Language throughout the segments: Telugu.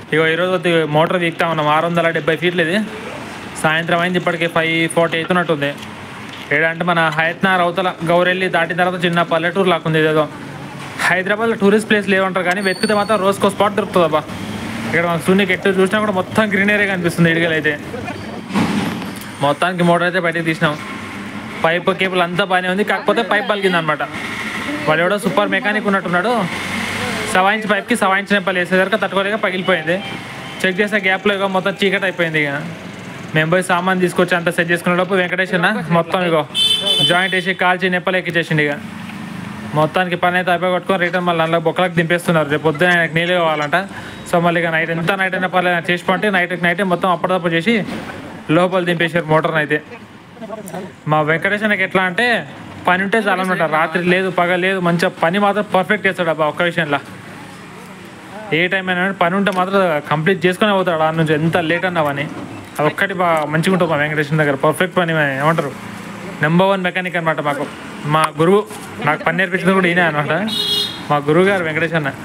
ఇగో ఈరోజు వచ్చి మోటార్ వీక్తా ఉన్నాం ఆరు వందల డెబ్బై ఫీట్లు ఇది సాయంత్రం అయింది ఇప్పటికి ఫైవ్ ఫార్టీ అవుతున్నట్టుంది ఏడంటే మన హయత్నార్ అవతల గౌరెల్లి దాటిన తర్వాత చిన్న పల్లెటూరు లాగా ఉంది ఇదేదో హైదరాబాద్లో టూరిస్ట్ ప్లేస్ లేవంటారు కానీ వెతికితే మాత్రం రోజుకో స్పాట్ దొరుకుతుంది అబ్బా ఇక్కడ మన సూర్యునికి ఎట్టు చూసినా కూడా మొత్తం గ్రీనరీ కనిపిస్తుంది ఇడిగలైతే మొత్తానికి మోటార్ అయితే బయటకు తీసినాం పైప్ కేబుల్ అంతా బాగానే ఉంది కాకపోతే పైప్ పలికింది అనమాట వాడు ఎవడో సూపర్ మెకానిక్ ఉన్నట్టున్నాడు సవా ఇంచ్ పైప్కి సవా ఇంచ్ నెంపలు వేసేసరికి తట్టుకోలేక పగిలిపోయింది చెక్ చేసే గ్యాప్లో ఇక మొత్తం చీకటి అయిపోయింది ఇక మేము పోయి సామాన్ తీసుకొచ్చి అంతా సెట్ చేసుకునే లోపు వెంకటేష్ అన్న మొత్తం ఇగో జాయింట్ వేసి కాల్చి నెప్పలు ఎక్కించేసిండు ఇక మొత్తానికి పని అయితే అయిపోయి కొట్టుకొని రిటర్న్ మళ్ళీ అందులో బొక్కలకు దింపేస్తున్నారు రేపు పొద్దున ఆయనకు నీళ్ళు కావాలంట సో మళ్ళీ ఇక నైట్ ఎంత నైట్ అయినా పర్లేదు ఆయన చేసి పంటే నైట్ నైట్ మొత్తం అప్పటిదప్పుడు చేసి లోపల దింపేశారు మోటార్ని అయితే మా వెంకటేష్ అన్నకి ఎట్లా అంటే పని ఉంటే చాలన్నమాట రాత్రి లేదు పగ లేదు మంచిగా పని మాత్రం పర్ఫెక్ట్ చేస్తాడు అబ్బా ఒక్క విషయంలో ఏ టైం అయినా కానీ పని ఉంటే మాత్రం కంప్లీట్ చేసుకునే పోతాడు ఆ నుంచి ఎంత లేట్ అన్నావని అది ఒక్కటి బాగా మంచిగా ఉంటుంది మా వెంకటేశ్వర దగ్గర పర్ఫెక్ట్ పని ఏమంటారు నెంబర్ వన్ మెకానిక్ అనమాట మాకు మా గురువు నాకు పని నేర్పించింది కూడా ఈయన అనమాట మా గురువు గారు వెంకటేష్ అన్న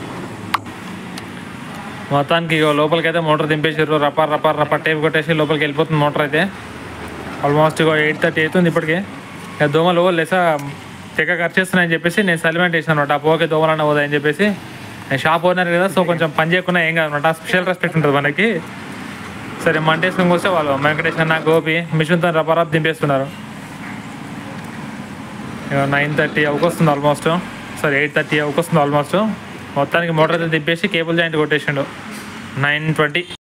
మొత్తానికి ఇగో లోపలికి అయితే మోటార్ దింపేసారు రపా రపా రపా టేప్ కొట్టేసి లోపలికి వెళ్ళిపోతుంది మోటార్ అయితే ఆల్మోస్ట్ ఇగో ఎయిట్ థర్టీ అవుతుంది ఇప్పటికి ఇక దోమలు లెస తెగ ఖర్చు చేస్తున్నాయని చెప్పేసి నేను సలిమెంట్ వేసాను అనమాట పోకే దోమలన్న పోదాయని చెప్పేసి నేను షాప్ ఓనర్ కదా సో కొంచెం పని చేయకుండా ఏం కాదనమాట స్పెషల్ రెస్పెక్ట్ ఉంటుంది మనకి సరే మంటేసుకొని వస్తే వాళ్ళు వెంకటేష్ అన్న గోపి మిషన్తో రపరప్ దింపేస్తున్నారు ఇక నైన్ థర్టీ అవకొస్తుంది ఆల్మోస్ట్ సరే ఎయిట్ థర్టీ అవకొస్తుంది ఆల్మోస్ట్ మొత్తానికి మోటార్ అయితే దింపేసి కేబుల్ జాయింట్ కొట్టేసిండు నైన్ ట్వంటీ